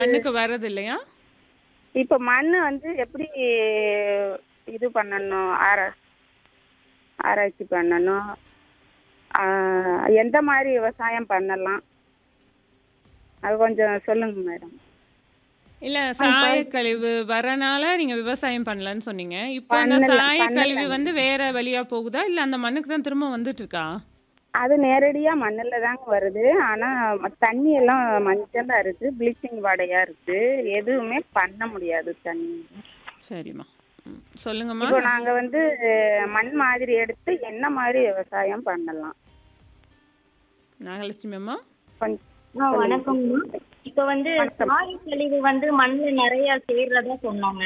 கண்ணுக்கு வர்றது இல்லையா இப்போ மண் வந்து எப்படி இது பண்ணணும் ஆர ஆராய்ச்சி பண்ணணும் ஆ, எந்த மாதிரி விவசாயம் பண்ணலாம் அது கொஞ்சம் சொல்லுங்க மேடம் இல்ல சாயக்கழிவு வரனால நீங்க விவசாயம் பண்ணலன்னு சொன்னீங்க இப்போ அந்த பண்ணல, சாயக்கழிவு பண்ணல. வந்து வேற வழியா போகுதா இல்ல அந்த மண்ணுக்கு தான் திரும்ப வந்துட்டு இருக்கா அது நேரடியாக மண்ணில் தாங்க வருது ஆனால் தண்ணி எல்லாம் மஞ்சளாக இருக்குது ப்ளீச்சிங் வாடையாக இருக்குது எதுவுமே பண்ண முடியாது தண்ணி சரிம்மா ம், சொல்லுங்கம்மா இப்போ நாங்கள் வந்து மண் மாதிரி எடுத்து என்ன மாதிரி விவசாயம் பண்ணலாம் நாகலட்சுமி அம்மா கொஞ்சம் ஆ வணக்கம்மா இப்போ வந்து சாய கழிவு வந்து மண்ணுல நிறைய சேர்றதா சொன்னாங்க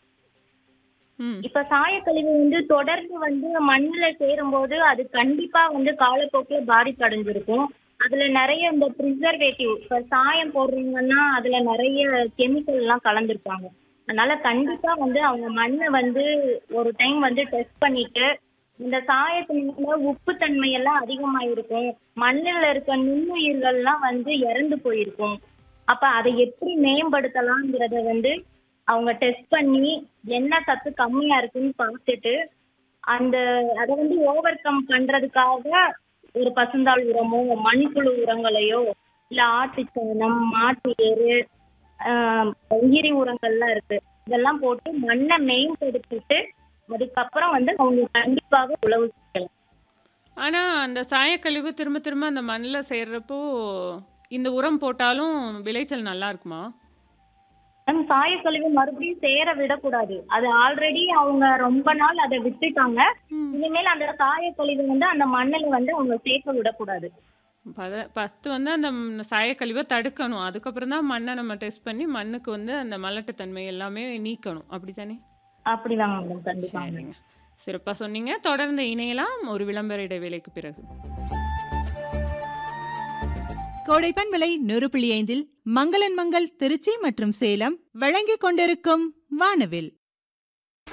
ம் இப்ப சாயக்கழிவு வந்து தொடர்ந்து வந்து மண்ணுல சேரும்போது அது கண்டிப்பா வந்து காலப்போக்கில பாதிப்படைஞ்சிருக்கும் அதுல நிறைய இந்த ப்ரிசர்வேட்டிவ் இப்ப சாயம் போடுறீங்கன்னா அதுல நிறைய கெமிக்கல் எல்லாம் கலந்துருப்பாங்க அதனால கண்டிப்பா வந்து அவங்க மண்ணை வந்து ஒரு டைம் வந்து டெஸ்ட் பண்ணிட்டு இந்த சாயத்தினால உப்புத்தன்மை எல்லாம் அதிகமாயிருக்கும் மண்ணுல இருக்க நுண்ணுயிர்கள்லாம் வந்து இறந்து போயிருக்கும் அப்ப அதை எப்படி மேம்படுத்தலாங்கிறத வந்து அவங்க டெஸ்ட் பண்ணி என்ன சத்து கம்மியா இருக்குன்னு பார்த்துட்டு அந்த அதை வந்து ஓவர் கம் பண்றதுக்காக ஒரு பசுந்தாள் உரமோ மண்புழு உரங்களையோ இல்ல ஆட்டுச்சாணம் மாட்டு எரு ஆஹ் உயிரி உரங்கள்லாம் இருக்கு இதெல்லாம் போட்டு மண்ணை மேம்படுத்திட்டு அதுக்கப்புறம் வந்து அவங்க கண்டிப்பாக உழவு செய்யலாம் ஆனா அந்த சாயக்கழிவு திரும்ப திரும்ப அந்த மண்ணில் சேர்றப்போ இந்த உரம் போட்டாலும் விளைச்சல் நல்லா இருக்குமா மேம் சாயக்கழிவு மறுபடியும் சேர விடக்கூடாது அது ஆல்ரெடி அவங்க ரொம்ப நாள் அதை விட்டுட்டாங்க ம். இனிமேல் அந்த சாயக்கழிவு வந்து அந்த மண்ணில் வந்து அவங்க சேர்க்க விடக்கூடாது பத ஃபஸ்ட்டு வந்து அந்த ம் சாயக்கழிவை தடுக்கணும் அதுக்கப்புறம் தான் மண்ணை நம்ம டெஸ்ட் பண்ணி மண்ணுக்கு வந்து அந்த மலட்டுத்தன்மை எல்லாமே நீக்கணும் அப்படி தானே அப்படிதாங்க மேடம் கண்டிப்பா சரிங்க சிறப்பாக சொன்னீங்க தொடர்ந்து இணையலாம் ஒரு விளம்பர இடைவேளைக்கு பிறகு கோடைப்பன் விலை நூறு புள்ளி ஐந்தில் மங்களன் மங்கள் திருச்சி மற்றும் சேலம் வழங்கிக் கொண்டிருக்கும் வானவில்